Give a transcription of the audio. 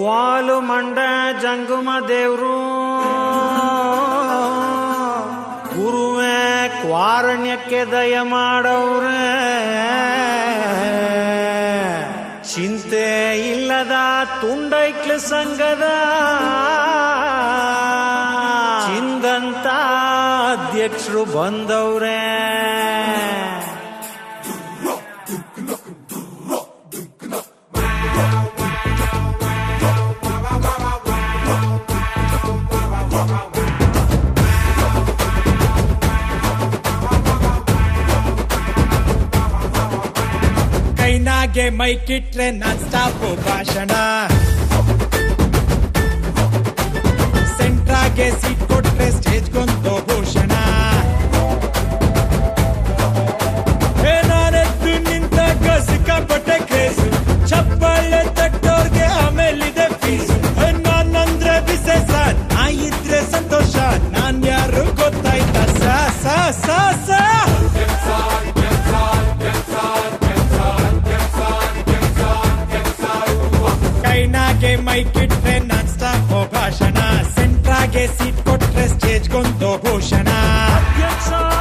ಕ್ವಾಲು ಮಂಡ ಜಂಗುಮ ದೇವ್ರು ಗುರುವೇ ಕ್ವಾರಣ್ಯಕ್ಕೆ ದಯ ಮಾಡವ್ರೆ ಚಿಂತೆ ಇಲ್ಲದ ತುಂಡೈಕ್ಲ ಸಂಘದ ಚಿಂದಂತ ಅಧ್ಯಕ್ಷರು ಬಂದವ್ರೆ ಕೈನಾಗೆ ಮೈಕಿಟ್ರೆ ನಾನ್ ಸ್ಟಾಪ್ ಭಾಷಣ ಸೆಂಟ್ರಾಗೆ ಸೀಟ್ ಕೊಟ್ರೆ ಸ್ಟೇಜ್ ಗೊಂದು ಭೂಷಣ ಏ ನಾನೆದ್ದು ನಿಂತಾಗ ಸಿಕ್ಕಾಪಟ್ಟೆ ಕ್ರೇಜ್ ಚಪ್ಪಾಳೆ ತಟ್ಟೋರ್ಗೆ ಆಮೇಲಿದೆ ಫೀಸ್ ನಾನಂದ್ರೆ ವಿಶೇಷ ನಾ ಇದ್ರೆ ಸಂತೋಷ ನಾನ್ ಯಾರು ಗೊತ್ತಾಯ್ತಾ ಸಾ ಸಾ ಸಾ ಸಾ ಕೈನಾಗೆ ಮೈಕಿಟ್ರೆ ನಾನ್ ಸ್ಟಾಪ್ ಭಾಷಣ ಸೆಂಟ್ರಾಗೆ ಸೀಟ್ ಕೊಟ್ರೆ ಸ್ಟೇಜ್ ಗೊಂದು ಭೂಷಣ ಅಧ್ಯಕ್ಷ